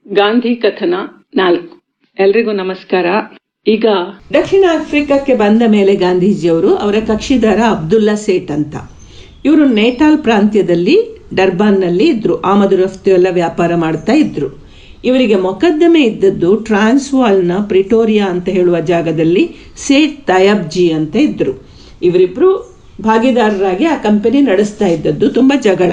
ಗಾಂಧಿ ಕಥನ ನಾಲ್ಕು ಎಲ್ರಿಗೂ ನಮಸ್ಕಾರ ಈಗ ದಕ್ಷಿಣ ಆಫ್ರಿಕಾಕ್ಕೆ ಬಂದ ಮೇಲೆ ಗಾಂಧೀಜಿಯವರು ಅವರ ಕಕ್ಷಿದಾರ ಅಬ್ದುಲ್ಲಾ ಸೇಠ್ ಅಂತ ಇವರು ನೇಟಾಲ್ ಪ್ರಾಂತ್ಯದಲ್ಲಿ ಡರ್ಬಾನ್ನಲ್ಲಿ ಇದ್ರು ಆಮದು ರಫ್ತು ಎಲ್ಲ ವ್ಯಾಪಾರ ಮಾಡ್ತಾ ಇದ್ರು ಇವರಿಗೆ ಮೊಕದ್ದಮೆ ಇದ್ದದ್ದು ಟ್ರಾನ್ಸ್ವಾಲ್ನ ಪ್ರಿಟೋರಿಯಾ ಅಂತ ಹೇಳುವ ಜಾಗದಲ್ಲಿ ಸೇಠ್ ತಯಾಬ್ಜಿ ಅಂತ ಇದ್ರು ಇವರಿಬ್ರು ಭಾಗಿದಾರರಾಗಿ ಆ ಕಂಪನಿ ನಡೆಸ್ತಾ ಇದ್ದದ್ದು ತುಂಬ ಜಗಳ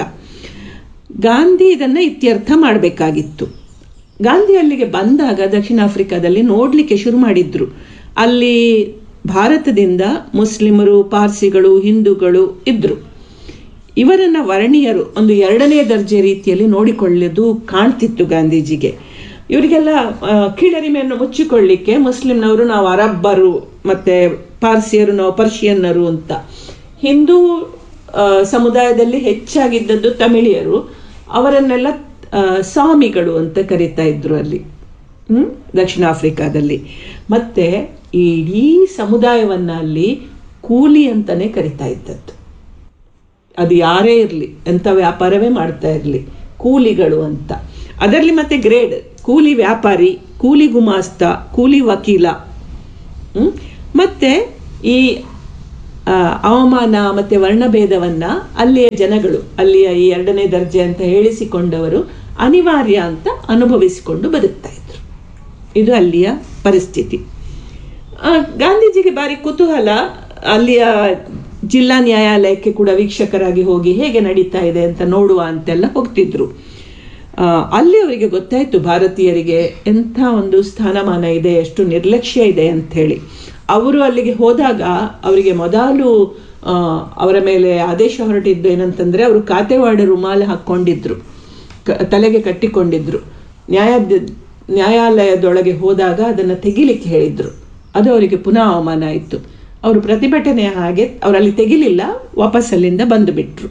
ಗಾಂಧಿ ಇದನ್ನು ಇತ್ಯರ್ಥ ಮಾಡಬೇಕಾಗಿತ್ತು ಗಾಂಧಿ ಅಲ್ಲಿಗೆ ಬಂದಾಗ ದಕ್ಷಿಣ ಆಫ್ರಿಕಾದಲ್ಲಿ ನೋಡಲಿಕ್ಕೆ ಶುರು ಮಾಡಿದ್ರು ಅಲ್ಲಿ ಭಾರತದಿಂದ ಮುಸ್ಲಿಮರು ಪಾರ್ಸಿಗಳು ಹಿಂದೂಗಳು ಇದ್ರು ಇವರನ್ನ ವರ್ಣೀಯರು ಒಂದು ಎರಡನೇ ದರ್ಜೆ ರೀತಿಯಲ್ಲಿ ನೋಡಿಕೊಳ್ಳೋದು ಕಾಣ್ತಿತ್ತು ಗಾಂಧೀಜಿಗೆ ಇವರಿಗೆಲ್ಲ ಆ, ಕೀಳರಿಮೆಯನ್ನು ಮುಚ್ಚಿಕೊಳ್ಳಿಕ್ಕೆ ಮುಸ್ಲಿಂನವರು ನಾವು ಅರಬ್ಬರು ಮತ್ತೆ ಪಾರ್ಸಿಯರು ನಾವು ಪರ್ಷಿಯನ್ನರು ಅಂತ ಹಿಂದೂ ಆ, ಸಮುದಾಯದಲ್ಲಿ ಹೆಚ್ಚಾಗಿದ್ದದ್ದು ತಮಿಳಿಯರು ಅವರನ್ನೆಲ್ಲ ಆ, ಸ್ವಾಮಿಗಳು ಅಂತ ಕರೀತಾ ಇದ್ರು ಅಲ್ಲಿ ಹ್ಮ್? ದಕ್ಷಿಣ ಆಫ್ರಿಕಾದಲ್ಲಿ ಮತ್ತೆ ಈ ಇಡೀ ಸಮುದಾಯವನ್ನ ಅಲ್ಲಿ ಕೂಲಿ ಅಂತಾನೆ ಕರಿತಾ ಇದ್ದದ್ದು ಅದು ಯಾರೇ ಇರಲಿ ಎಂಥ ವ್ಯಾಪಾರವೇ ಮಾಡ್ತಾ ಇರಲಿ ಕೂಲಿಗಳು ಅಂತ ಅದರಲ್ಲಿ ಮತ್ತೆ ಗ್ರೇಡ್ ಕೂಲಿ ವ್ಯಾಪಾರಿ ಕೂಲಿ ಗುಮಾಸ್ತ ಕೂಲಿ ವಕೀಲ ಹ್ಮ್? ಮತ್ತೆ ಈ ಆ, ಅವಮಾನ ಮತ್ತೆ ವರ್ಣಭೇದವನ್ನ ಅಲ್ಲಿಯ ಜನಗಳು ಅಲ್ಲಿಯ ಈ ಎರಡನೇ ದರ್ಜೆ ಅಂತ ಹೇಳಿಸಿಕೊಂಡವರು ಅನಿವಾರ್ಯ ಅಂತ ಅನುಭವಿಸಿಕೊಂಡು ಬದುಕ್ತಾ ಇದ್ರು ಇದು ಅಲ್ಲಿಯ ಪರಿಸ್ಥಿತಿ ಆ, ಗಾಂಧೀಜಿಗೆ ಬಾರಿ ಕುತೂಹಲ ಅಲ್ಲಿಯ ಜಿಲ್ಲಾ ನ್ಯಾಯಾಲಯಕ್ಕೆ ಕೂಡ ವೀಕ್ಷಕರಾಗಿ ಹೋಗಿ ಹೇಗೆ ನಡೀತಾ ಇದೆ ಅಂತ ನೋಡುವ ಅಂತೆಲ್ಲ ಹೋಗ್ತಿದ್ರು ಆ, ಅಲ್ಲಿ ಅವರಿಗೆ ಗೊತ್ತಾಯ್ತು ಭಾರತೀಯರಿಗೆ ಎಂಥ ಒಂದು ಸ್ಥಾನಮಾನ ಇದೆ ಎಷ್ಟು ನಿರ್ಲಕ್ಷ್ಯ ಇದೆ ಅಂತ ಹೇಳಿ ಅವರು ಅಲ್ಲಿಗೆ ಹೋದಾಗ ಅವರಿಗೆ ಮೊದಲು ಆ, ಅವರ ಮೇಲೆ ಆದೇಶ ಹೊರಟಿದ್ದು ಏನಂತಂದ್ರೆ ಅವರು ಖಾತೆವಾಡ ರುಮಾಲ ಹಾಕ್ಕೊಂಡಿದ್ರು ಕ- ತಲೆಗೆ ಕಟ್ಟಿಕೊಂಡಿದ್ರು ನ್ಯಾಯ ನ್ಯಾಯಾಲಯದೊಳಗೆ ಹೋದಾಗ ಅದನ್ನು ತೆಗಿಲಿಕ್ಕೆ ಹೇಳಿದ್ರು ಅದು ಅವರಿಗೆ ಪುನಃ ಅವಮಾನ ಆಯಿತು ಅವರು ಪ್ರತಿಭಟನೆ ಹಾಗೆ ಅವರಲ್ಲಿ ತೆಗಿಲಿಲ್ಲ ವಾಪಸ್ ಅಲ್ಲಿಂದ ಬಂದು ಬಿಟ್ರು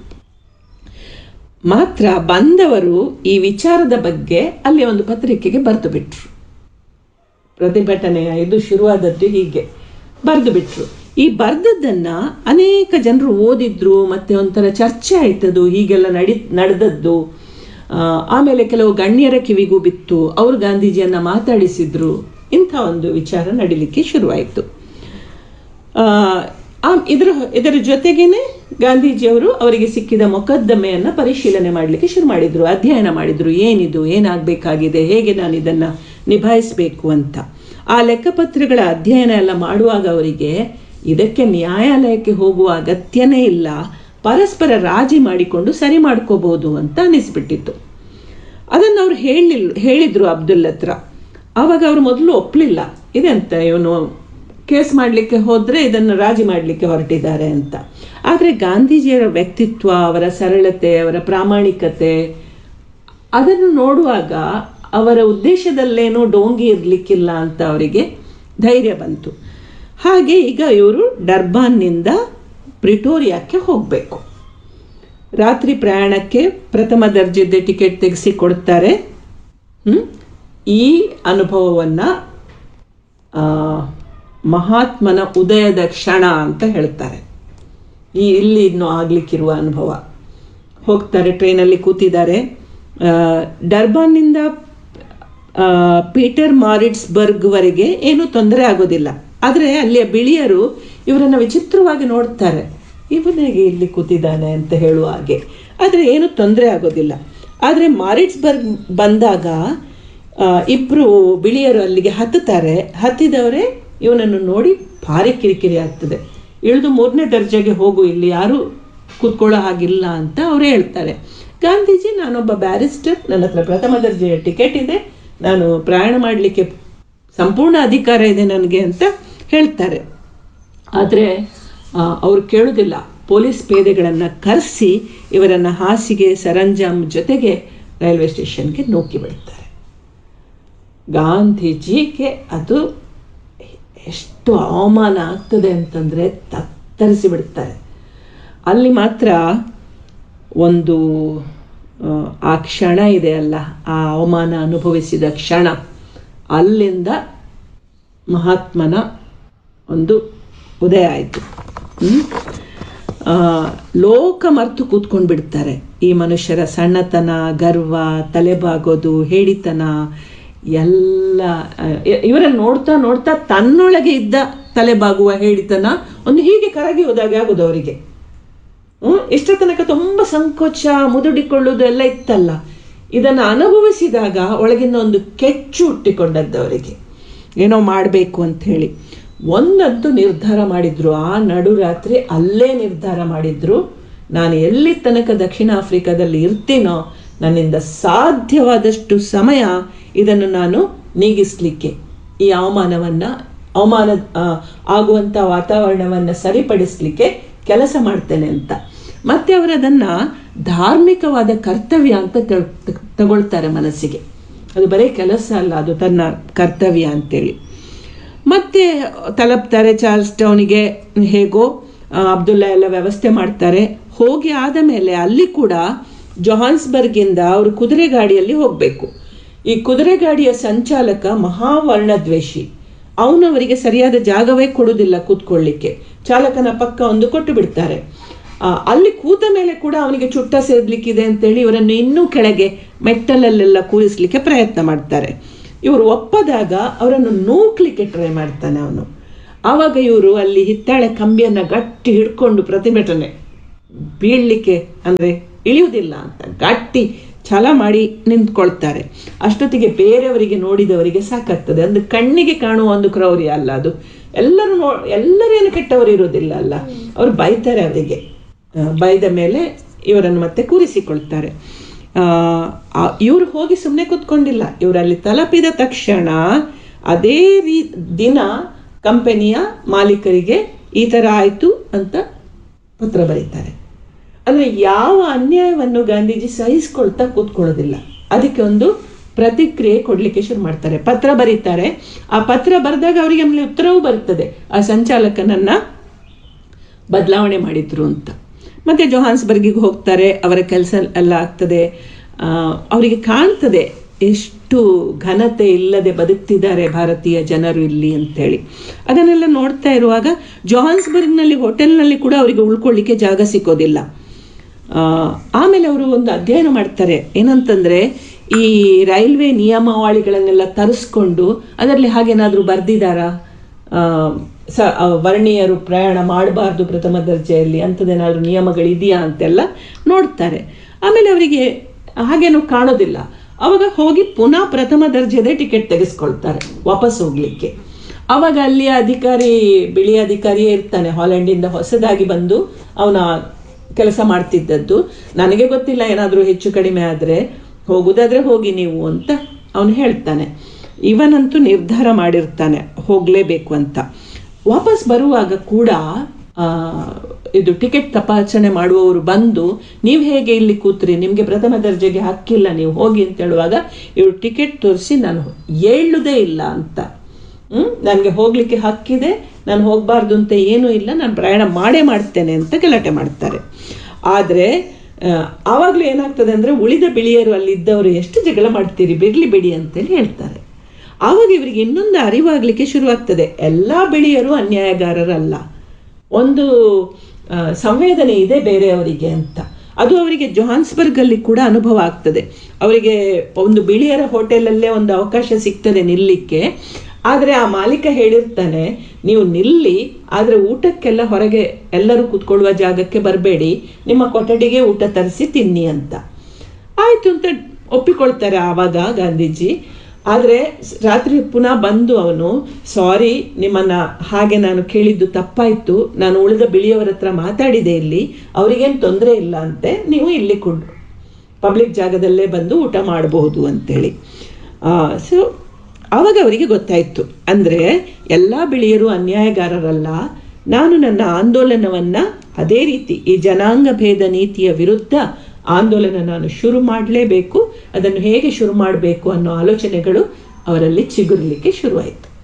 ಮಾತ್ರ ಬಂದವರು ಈ ವಿಚಾರದ ಬಗ್ಗೆ ಅಲ್ಲಿ ಒಂದು ಪತ್ರಿಕೆಗೆ ಬರೆದು ಬಿಟ್ರು ಪ್ರತಿಭಟನೆಯ ಇದು ಶುರುವಾದದ್ದು ಹೀಗೆ ಬರೆದು ಬಿಟ್ರು ಈ ಬರ್ದದ್ದನ್ನ ಅನೇಕ ಜನರು ಓದಿದ್ರು ಮತ್ತೆ ಒಂಥರ ಚರ್ಚೆ ಆಯ್ತದು ಹೀಗೆಲ್ಲ ನಡಿ ನಡೆದದ್ದು ಆ, ಆಮೇಲೆ ಕೆಲವು ಗಣ್ಯರ ಕಿವಿಗೂ ಬಿತ್ತು ಅವರು ಗಾಂಧೀಜಿಯನ್ನ ಮಾತಾಡಿಸಿದ್ರು ಇಂಥ ಒಂದು ವಿಚಾರ ನಡಿಲಿಕ್ಕೆ ಶುರುವಾಯಿತು ಆ, ಆ- ಇದರ ಇದರ ಜೊತೆಗೇನೆ ಗಾಂಧೀಜಿಯವರು ಅವರಿಗೆ ಸಿಕ್ಕಿದ ಮೊಕದ್ದಮೆಯನ್ನು ಪರಿಶೀಲನೆ ಮಾಡಲಿಕ್ಕೆ ಶುರು ಮಾಡಿದ್ರು ಅಧ್ಯಯನ ಮಾಡಿದ್ರು ಏನಿದು ಏನಾಗಬೇಕಾಗಿದೆ ಹೇಗೆ ನಾನು ಇದನ್ನು ನಿಭಾಯಿಸಬೇಕು ಅಂತ ಆ ಲೆಕ್ಕಪತ್ರಗಳ ಅಧ್ಯಯನ ಎಲ್ಲ ಮಾಡುವಾಗ ಅವರಿಗೆ ಇದಕ್ಕೆ ನ್ಯಾಯಾಲಯಕ್ಕೆ ಹೋಗುವ ಅಗತ್ಯನೇ ಇಲ್ಲ ಪರಸ್ಪರ ರಾಜಿ ಮಾಡಿಕೊಂಡು ಸರಿ ಮಾಡ್ಕೋಬಹುದು ಅಂತ ಅನಿಸ್ಬಿಟ್ಟಿತ್ತು ಅದನ್ನು ಅವ್ರು ಹೇಳಿಲ್ ಹೇಳಿದ್ರು ಅಬ್ದುಲ್ ಹತ್ರ ಆವಾಗ ಅವರು ಮೊದಲು ಒಪ್ಪಲಿಲ್ಲ ಇದೆಂತ ಇವನು ಕೇಸ್ ಮಾಡಲಿಕ್ಕೆ ಹೋದರೆ ಇದನ್ನು ರಾಜಿ ಮಾಡಲಿಕ್ಕೆ ಹೊರಟಿದ್ದಾರೆ ಅಂತ ಆದರೆ ಗಾಂಧೀಜಿಯವರ ವ್ಯಕ್ತಿತ್ವ ಅವರ ಸರಳತೆ ಅವರ ಪ್ರಾಮಾಣಿಕತೆ ಅದನ್ನು ನೋಡುವಾಗ ಅವರ ಉದ್ದೇಶದಲ್ಲೇನೂ ಡೋಂಗಿ ಇರಲಿಕ್ಕಿಲ್ಲ ಅಂತ ಅವರಿಗೆ ಧೈರ್ಯ ಬಂತು ಹಾಗೆ ಈಗ ಇವರು ಡರ್ಬಾನ್ನಿಂದ ಪ್ರಿಟೋರಿಯಾಕ್ಕೆ ಹೋಗಬೇಕು ರಾತ್ರಿ ಪ್ರಯಾಣಕ್ಕೆ ಪ್ರಥಮ ದರ್ಜೆದ ಟಿಕೆಟ್ ತೆಗೆಸಿ ಕೊಡ್ತಾರೆ ಹ್ಮ್? ಈ ಅನುಭವವನ್ನು ಮಹಾತ್ಮನ ಉದಯದ ಕ್ಷಣ ಅಂತ ಹೇಳ್ತಾರೆ ಈ ಇಲ್ಲಿ ಇನ್ನು ಆಗ್ಲಿಕ್ಕಿರುವ ಅನುಭವ ಹೋಗ್ತಾರೆ ಟ್ರೈನಲ್ಲಿ ಕೂತಿದ್ದಾರೆ ಆ, ಡರ್ಬಾನ್ನಿಂದ ಆ, ಪೀಟರ್ ಮಾರಿಟ್ಸ್ಬರ್ಗ್ವರೆಗೆ ಏನೂ ತೊಂದರೆ ಆಗೋದಿಲ್ಲ ಆದರೆ ಅಲ್ಲಿಯ ಬಿಳಿಯರು ಇವರನ್ನು ವಿಚಿತ್ರವಾಗಿ ನೋಡ್ತಾರೆ ಇವನಿಗೆ ಇಲ್ಲಿ ಕೂತಿದ್ದಾನೆ ಅಂತ ಹೇಳುವ ಹಾಗೆ ಆದರೆ ಏನು ತೊಂದರೆ ಆಗೋದಿಲ್ಲ ಆದರೆ ಮಾರಿಟ್ಸ್ಬರ್ಗ್ ಬಂದಾಗ ಆ, ಇಬ್ರು ಬಿಳಿಯರು ಅಲ್ಲಿಗೆ ಹತ್ತುತ್ತಾರೆ ಹತ್ತಿದವರೇ ಇವನನ್ನು ನೋಡಿ ಭಾರಿ ಕಿರಿಕಿರಿ ಆಗ್ತದೆ ಇಳಿದು ಮೂರನೇ ದರ್ಜೆಗೆ ಹೋಗು ಇಲ್ಲಿ ಯಾರು ಕೂತ್ಕೊಳ್ಳೋ ಹಾಗಿಲ್ಲ ಅಂತ ಅವರೇ ಹೇಳ್ತಾರೆ ಗಾಂಧೀಜಿ ನಾನೊಬ್ಬ ಬ್ಯಾರಿಸ್ಟರ್ ನನ್ನ ಹತ್ರ ಪ್ರಥಮ ದರ್ಜೆಯ ಟಿಕೆಟ್ ಇದೆ ನಾನು ಪ್ರಯಾಣ ಮಾಡಲಿಕ್ಕೆ ಸಂಪೂರ್ಣ ಅಧಿಕಾರ ಇದೆ ನನಗೆ ಅಂತ ಹೇಳ್ತಾರೆ ಆದರೆ ಅವ್ರು ಕೇಳೋದಿಲ್ಲ ಪೊಲೀಸ್ ಪೇದೆಗಳನ್ನು ಕರೆಸಿ ಇವರನ್ನು ಹಾಸಿಗೆ ಸರಂಜಾಮ್ ಜೊತೆಗೆ ರೈಲ್ವೆ ಸ್ಟೇಷನ್ಗೆ ನೂಕಿ ಬಿಡ್ತಾರೆ ಗಾಂಧೀಜಿಗೆ ಅದು ಎಷ್ಟು ಅವಮಾನ ಆಗ್ತದೆ ಅಂತಂದರೆ ತತ್ತರಿಸಿ ಬಿಡ್ತಾರೆ ಅಲ್ಲಿ ಮಾತ್ರ ಒಂದು ಆ, ಆ ಕ್ಷಣ ಇದೆ ಅಲ್ಲ ಆ ಅವಮಾನ ಅನುಭವಿಸಿದ ಕ್ಷಣ ಅಲ್ಲಿಂದ ಮಹಾತ್ಮನ ಒಂದು ಉದಯ ಆಯಿತು ಲೋಕ ಮರ್ತು ಕೂತ್ಕೊಂಡು ಬಿಡ್ತಾರೆ ಈ ಮನುಷ್ಯರ ಸಣ್ಣತನ ಗರ್ವ ತಲೆಬಾಗೋದು ಹೇಳಿತನ ಎಲ್ಲ ಇವರನ್ನು ನೋಡ್ತಾ ನೋಡ್ತಾ ತನ್ನೊಳಗೆ ಇದ್ದ ತಲೆಬಾಗುವ ಹೇಳಿತನ ಒಂದು ಹೀಗೆ ಕರಗಿ ಹೋದಾಗ ಆಗುದು ಅವರಿಗೆ ಹ್ಮ್ ಇಷ್ಟ ತನಕ ತುಂಬ ಸಂಕೋಚ ಮುದುಡಿಕೊಳ್ಳುವುದು ಎಲ್ಲ ಇತ್ತಲ್ಲ ಇದನ್ನು ಅನುಭವಿಸಿದಾಗ ಒಳಗಿನ ಒಂದು ಕೆಚ್ಚು ಹುಟ್ಟಿಕೊಂಡದ್ದು ಅವರಿಗೆ ಏನೋ ಮಾಡಬೇಕು ಅಂತ ಹೇಳಿ ಒಂದಂತೂ ನಿರ್ಧಾರ ಮಾಡಿದ್ರು ಆ ನಡುರಾತ್ರಿ ಅಲ್ಲೇ ನಿರ್ಧಾರ ಮಾಡಿದ್ರು ನಾನು ಎಲ್ಲಿ ತನಕ ದಕ್ಷಿಣ ಆಫ್ರಿಕಾದಲ್ಲಿ ಇರ್ತೀನೋ ನನ್ನಿಂದ ಸಾಧ್ಯವಾದಷ್ಟು ಸಮಯ ಇದನ್ನು ನಾನು ನೀಗಿಸ್ಲಿಕ್ಕೆ ಈ ಅವಮಾನವನ್ನು ಅವಮಾನ ಆ, ಆಗುವಂಥ ವಾತಾವರಣವನ್ನು ಸರಿಪಡಿಸ್ಲಿಕ್ಕೆ ಕೆಲಸ ಮಾಡ್ತೇನೆ ಅಂತ ಮತ್ತೆ ಅವರು ಅದನ್ನು ಧಾರ್ಮಿಕವಾದ ಕರ್ತವ್ಯ ಅಂತ ತ- ತಗೊಳ್ತಾರೆ ಮನಸ್ಸಿಗೆ ಅದು ಬರೀ ಕೆಲಸ ಅಲ್ಲ ಅದು ತನ್ನ ಕರ್ತವ್ಯ ಅಂತೇಳಿ ಮತ್ತೆ ತಲುಪ್ತಾರೆ ಚಾರ್ಲ್ಸ್ ಟೌನಿಗೆ ಹೇಗೋ ಆ, ಅಬ್ದುಲ್ಲಾ ಎಲ್ಲ ವ್ಯವಸ್ಥೆ ಮಾಡ್ತಾರೆ ಹೋಗಿ ಆದ ಮೇಲೆ ಅಲ್ಲಿ ಕೂಡ ಜೊಹಾನ್ಸ್ಬರ್ಗಿಂದ ಅವರು ಕುದುರೆ ಗಾಡಿಯಲ್ಲಿ ಹೋಗಬೇಕು ಈ ಕುದುರೆ ಗಾಡಿಯ ಸಂಚಾಲಕ ಮಹಾವರ್ಣದ್ವೇಷಿ ಅವನು ಅವರಿಗೆ ಸರಿಯಾದ ಜಾಗವೇ ಕೊಡುವುದಿಲ್ಲ ಕೂತ್ಕೊಳ್ಳಿಕ್ಕೆ ಚಾಲಕನ ಪಕ್ಕ ಒಂದು ಕೊಟ್ಟು ಬಿಡ್ತಾರೆ ಆ, ಅಲ್ಲಿ ಕೂತ ಮೇಲೆ ಕೂಡ ಅವನಿಗೆ ಚುಟ್ಟ ಸೇದ್ಲಿಕ್ಕಿದೆ ಅಂತೇಳಿ ಇವರನ್ನು ಇನ್ನೂ ಕೆಳಗೆ ಮೆಟ್ಟಲಲ್ಲೆಲ್ಲ ಕೂರಿಸ್ಲಿಕ್ಕೆ ಪ್ರಯತ್ನ ಮಾಡ್ತಾರೆ ಇವರು ಒಪ್ಪದಾಗ ಅವರನ್ನು ನೂಕ್ಲಿಕ್ಕೆ ಟ್ರೈ ಮಾಡ್ತಾನೆ ಅವನು ಆವಾಗ ಇವರು ಅಲ್ಲಿ ಹಿತ್ತಾಳೆ ಕಂಬಿಯನ್ನು ಗಟ್ಟಿ ಹಿಡ್ಕೊಂಡು ಪ್ರತಿಭಟನೆ ಬೀಳಲಿಕ್ಕೆ ಅಂದರೆ ಇಳಿಯುವುದಿಲ್ಲ ಅಂತ ಗಟ್ಟಿ ಛಲ ಮಾಡಿ ನಿಂತ್ಕೊಳ್ತಾರೆ ಅಷ್ಟೊತ್ತಿಗೆ ಬೇರೆಯವರಿಗೆ ನೋಡಿದವರಿಗೆ ಸಾಕಾಗ್ತದೆ ಅಂದ್ರೆ ಕಣ್ಣಿಗೆ ಕಾಣುವ ಒಂದು ಕ್ರೌರ್ಯ ಅಲ್ಲ ಅದು ಎಲ್ಲರೂ ನೋ ಎಲ್ಲರೇನು ಕೆಟ್ಟವರು ಇರೋದಿಲ್ಲ ಅಲ್ಲ ಅವರು ಬೈತಾರೆ ಅವರಿಗೆ ಆ, ಬೈದ ಮೇಲೆ ಇವರನ್ನು ಮತ್ತೆ ಕೂರಿಸಿಕೊಳ್ತಾರೆ ಇವರು ಹೋಗಿ ಸುಮ್ಮನೆ ಕೂತ್ಕೊಂಡಿಲ್ಲ ಇವರಲ್ಲಿ ತಲುಪಿದ ತಕ್ಷಣ ಅದೇ ರೀ ದಿನ ಕಂಪನಿಯ ಮಾಲೀಕರಿಗೆ ಈ ಥರ ಆಯಿತು ಅಂತ ಪತ್ರ ಬರೀತಾರೆ ಅಂದರೆ ಯಾವ ಅನ್ಯಾಯವನ್ನು ಗಾಂಧೀಜಿ ಸಹಿಸ್ಕೊಳ್ತಾ ಕೂತ್ಕೊಳ್ಳೋದಿಲ್ಲ ಅದಕ್ಕೆ ಒಂದು ಪ್ರತಿಕ್ರಿಯೆ ಕೊಡಲಿಕ್ಕೆ ಶುರು ಮಾಡ್ತಾರೆ ಪತ್ರ ಬರೀತಾರೆ ಆ ಪತ್ರ ಬರೆದಾಗ ಅವರಿಗೆ ಆಮೇಲೆ ಉತ್ತರವೂ ಬರ್ತದೆ ಆ ಸಂಚಾಲಕನನ್ನ ಬದಲಾವಣೆ ಮಾಡಿದ್ರು ಅಂತ ಮತ್ತೆ ಜೊಹಾನ್ಸ್ಬರ್ಗಿಗೆ ಹೋಗ್ತಾರೆ ಅವರ ಕೆಲಸ ಎಲ್ಲ ಆಗ್ತದೆ ಆ, ಅವರಿಗೆ ಕಾಣ್ತದೆ ಎಷ್ಟು ಘನತೆ ಇಲ್ಲದೆ ಬದುಕ್ತಿದ್ದಾರೆ ಭಾರತೀಯ ಜನರು ಇಲ್ಲಿ ಅಂತೇಳಿ ಅದನ್ನೆಲ್ಲ ನೋಡ್ತಾ ಇರುವಾಗ ಜೊಹಾನ್ಸ್ಬರ್ಗ್ನಲ್ಲಿ ಹೋಟೆಲ್ನಲ್ಲಿ ಕೂಡ ಅವರಿಗೆ ಉಳ್ಕೊಳ್ಳಿಕ್ಕೆ ಜಾಗ ಸಿಕ್ಕೋದಿಲ್ಲ ಆ, ಆಮೇಲೆ ಅವರು ಒಂದು ಅಧ್ಯಯನ ಮಾಡ್ತಾರೆ ಏನಂತಂದ್ರೆ ಈ ರೈಲ್ವೆ ನಿಯಮಾವಳಿಗಳನ್ನೆಲ್ಲ ತರಿಸ್ಕೊಂಡು ಅದರಲ್ಲಿ ಹಾಗೇನಾದರೂ ಬರೆದಿದ್ದಾರಾ ಸ ಆ, ವರ್ಣೀಯರು ಪ್ರಯಾಣ ಮಾಡಬಾರ್ದು ಪ್ರಥಮ ದರ್ಜೆಯಲ್ಲಿ ಅಂಥದ್ದೇನಾದ್ರೂ ನಿಯಮಗಳಿದೆಯಾ ಅಂತೆಲ್ಲ ನೋಡ್ತಾರೆ ಆಮೇಲೆ ಅವರಿಗೆ ಹಾಗೇನು ಕಾಣೋದಿಲ್ಲ ಅವಾಗ ಹೋಗಿ ಪುನಃ ಪ್ರಥಮ ದರ್ಜೆದೇ ಟಿಕೆಟ್ ತೆಗೆಸ್ಕೊಳ್ತಾರೆ ವಾಪಸ್ ಹೋಗ್ಲಿಕ್ಕೆ ಅವಾಗ ಅಲ್ಲಿಯ ಅಧಿಕಾರಿ ಬಿಳಿ ಅಧಿಕಾರಿಯೇ ಇರ್ತಾನೆ ಹಾಲೆಂಡಿಂದ ಹೊಸದಾಗಿ ಬಂದು ಅವನ ಕೆಲಸ ಮಾಡ್ತಿದ್ದದ್ದು ನನಗೆ ಗೊತ್ತಿಲ್ಲ ಏನಾದರೂ ಹೆಚ್ಚು ಕಡಿಮೆ ಆದರೆ ಹೋಗುದಾದ್ರೆ ಹೋಗಿ ನೀವು ಅಂತ ಅವನು ಹೇಳ್ತಾನೆ ಇವನಂತೂ ನಿರ್ಧಾರ ಮಾಡಿರ್ತಾನೆ ಹೋಗಲೇಬೇಕು ಅಂತ ವಾಪಸ್ ಬರುವಾಗ ಕೂಡ ಆ, ಇದು ಟಿಕೆಟ್ ತಪಾಸಣೆ ಮಾಡುವವರು ಬಂದು ನೀವು ಹೇಗೆ ಇಲ್ಲಿ ಕೂತ್ರಿ ನಿಮಗೆ ಪ್ರಥಮ ದರ್ಜೆಗೆ ಹಕ್ಕಿಲ್ಲ ನೀವು ಹೋಗಿ ಅಂತ ಹೇಳುವಾಗ ಇವರು ಟಿಕೆಟ್ ತೋರಿಸಿ ನಾನು ಏಳುವುದೇ ಇಲ್ಲ ಅಂತ ಹ್ಮ್ ನನಗೆ ಹೋಗ್ಲಿಕ್ಕೆ ಹಕ್ಕಿದೆ ನಾನು ಹೋಗಬಾರ್ದು ಅಂತ ಏನೂ ಇಲ್ಲ ನಾನು ಪ್ರಯಾಣ ಮಾಡೇ ಮಾಡ್ತೇನೆ ಅಂತ ಗಲಾಟೆ ಮಾಡ್ತಾರೆ ಆದರೆ ಆವಾಗಲೂ ಏನಾಗ್ತದೆ ಅಂದರೆ ಉಳಿದ ಬಿಳಿಯರು ಅಲ್ಲಿದ್ದವರು ಎಷ್ಟು ಜಗಳ ಮಾಡ್ತೀರಿ ಬಿಡ್ಲಿ ಬಿಡಿ ಅಂತೇಳಿ ಹೇಳ್ತಾರೆ ಆವಾಗ ಇವರಿಗೆ ಇನ್ನೊಂದು ಅರಿವಾಗಲಿಕ್ಕೆ ಶುರುವಾಗ್ತದೆ ಎಲ್ಲ ಬಿಳಿಯರು ಅನ್ಯಾಯಗಾರರಲ್ಲ ಒಂದು ಆ, ಸಂವೇದನೆ ಇದೆ ಬೇರೆಯವರಿಗೆ ಅಂತ ಅದು ಅವರಿಗೆ ಜೊಹಾನ್ಸ್ಬರ್ಗ್ ಅಲ್ಲಿ ಕೂಡ ಅನುಭವ ಆಗ್ತದೆ ಅವರಿಗೆ ಒಂದು ಬಿಳಿಯರ ಹೋಟೆಲಲ್ಲೇ ಒಂದು ಅವಕಾಶ ಸಿಗ್ತದೆ ನಿಲ್ಲಿಕ್ಕೆ ಆದರೆ ಆ ಮಾಲೀಕ ಹೇಳಿರ್ತಾನೆ ನೀವು ನಿಲ್ಲಿ ಆದರೆ ಊಟಕ್ಕೆಲ್ಲ ಹೊರಗೆ ಎಲ್ಲರೂ ಕೂತ್ಕೊಳ್ಳುವ ಜಾಗಕ್ಕೆ ಬರಬೇಡಿ ನಿಮ್ಮ ಕೊಠಡಿಗೆ ಊಟ ತರಿಸಿ ತಿನ್ನಿ ಅಂತ ಆಯಿತು ಅಂತ ಒಪ್ಪಿಕೊಳ್ತಾರೆ ಆವಾಗ ಗಾಂಧೀಜಿ ಆದರೆ ರಾತ್ರಿ ಪುನಃ ಬಂದು ಅವನು ಸಾರಿ ನಿಮ್ಮನ್ನ ಹಾಗೆ ನಾನು ಕೇಳಿದ್ದು ತಪ್ಪಾಯಿತು ನಾನು ಉಳಿದ ಬಿಳಿಯವರ ಹತ್ರ ಮಾತಾಡಿದೆ ಇಲ್ಲಿ ಅವರಿಗೇನು ತೊಂದರೆ ಇಲ್ಲ ಅಂತೆ ನೀವು ಇಲ್ಲಿ ಕೊಂಡು ಪಬ್ಲಿಕ್ ಜಾಗದಲ್ಲೇ ಬಂದು ಊಟ ಮಾಡಬಹುದು ಅಂತೇಳಿ ಸೊ ಆವಾಗ ಅವರಿಗೆ ಗೊತ್ತಾಯಿತು ಅಂದರೆ ಎಲ್ಲ ಬಿಳಿಯರು ಅನ್ಯಾಯಗಾರರಲ್ಲ ನಾನು ನನ್ನ ಆಂದೋಲನವನ್ನು ಅದೇ ರೀತಿ ಈ ಜನಾಂಗ ಭೇದ ನೀತಿಯ ವಿರುದ್ಧ ಆಂದೋಲನ ನಾನು ಶುರು ಮಾಡಲೇಬೇಕು ಅದನ್ನು ಹೇಗೆ ಶುರು ಮಾಡಬೇಕು ಅನ್ನೋ ಆಲೋಚನೆಗಳು ಅವರಲ್ಲಿ ಚಿಗುರಲಿಕ್ಕೆ ಶುರುವಾಯಿತು